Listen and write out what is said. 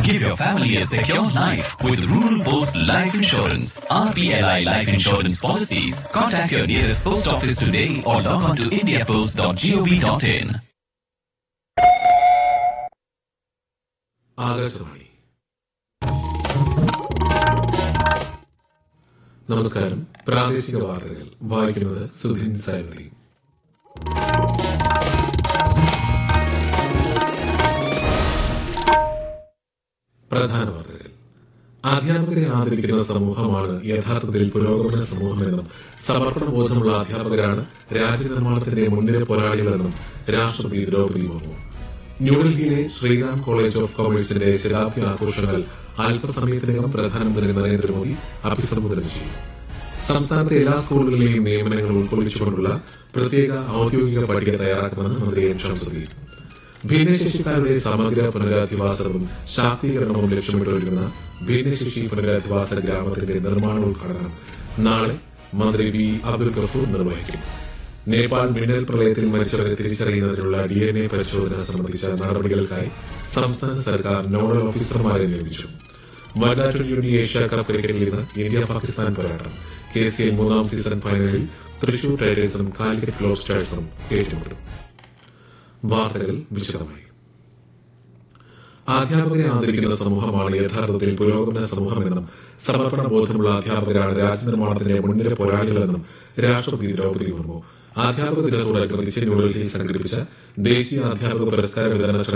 Give your family a secure life with Rural Post Life Insurance. RPLI Life Insurance policies. Contact your nearest post office today or log on to indiapost.gov.in. Akashvani നമസ്കാരം പ്രാദേശിക വാർത്തകൾ വായിക്കുന്നത് സുധിൻ സാരഥി പ്രധാന വാർത്തകൾ അധ്യാപകരെ ആദരിക്കുന്ന സമൂഹമാണ് യഥാർത്ഥത്തിൽ പുരോഗമന സമൂഹമെന്നും സമർപ്പണ ബോധമുള്ള അധ്യാപകരാണ് രാജ്യനിർമ്മാണത്തിന്റെ മുൻനിര പോരാളികളെന്നും രാഷ്ട്രപതി ദ്രൗപദി മുർമു ന്യൂഡൽഹിയിലെ ശ്രീറാം കോളേജ് ഓഫ് കൊമേഴ്സിന്റെ ശതാബ്ദി ആഘോഷങ്ങൾ അല്പസമയത്തിനകം പ്രധാനമന്ത്രി നരേന്ദ്രമോദി അഭിസംബോധന ചെയ്യും സംസ്ഥാനത്തെ എല്ലാ സ്കൂളുകളിലെയും നിയമനങ്ങൾ ഉൾക്കൊള്ളിച്ചുകൊണ്ടുള്ള പ്രത്യേക ഔദ്യോഗിക പട്ടിക തയ്യാറാക്കുമെന്ന് മന്ത്രി എൻ ഷംസുദ്ദീൻ ഭിന്നശേഷിക്കാരുടെ സമഗ്ര പുനരധിവാസവും ശാക്തീകരണവും ലക്ഷ്യമിട്ട് ഒരുങ്ങുന്ന ഭിന്നശേഷി പുനരധിവാസ ഗ്രാമത്തിന്റെ നിർമ്മാണോദ്ഘാടനം നാളെ മന്ത്രി വി അബ്ദുൽ ഗഫൂർ നിർവഹിക്കും നേപ്പാൾ മിന്നൽ പ്രളയത്തിൽ മരിച്ചവരെ തിരിച്ചറിയുന്നതിനുള്ള ഡി എൻ എ പരിശോധന സംബന്ധിച്ച നടപടികൾക്കായി സംസ്ഥാന സർക്കാർ നോഡൽ ഓഫീസർമാരെ നിയമിച്ചു വനിതാ ട്വന്റി ട്വന്റി ഏഷ്യ കപ്പ് ക്രിക്കറ്റിൽ ഇന്ന് ഇന്ത്യ പാകിസ്ഥാൻ പോരാട്ടം കെ സി എൽ മൂന്നാം സീസൺ ഫൈനലിൽ തൃശൂർ ടൈറ്റേഴ്സും കാലിക്കറ്റ് ഗ്ലോബ് സ്റ്റാർസും ഏറ്റുമുട്ടും വാർത്തകൾ വിശദമായി അധ്യാപകരെ ആദരിക്കുന്ന സമൂഹമാണ് യഥാർത്ഥത്തിൽ പുരോഗമന സമൂഹമെന്നും സമർപ്പണ ബോധമുള്ള അധ്യാപകരാണ് രാജ്യനിർമ്മാണത്തിന്റെ മുൻനിര പോരാളികളെന്നും രാഷ്ട്രപതി ദ്രൗപദി മുർമു അധ്യാപക ദിനത്തോടനുബന്ധിച്ച് ന്യൂഡൽഹിയിൽ സംഘടിപ്പിച്ച ദേശീയ അധ്യാപക പുരസ്കാര വിതരണ ചടങ്ങിൽ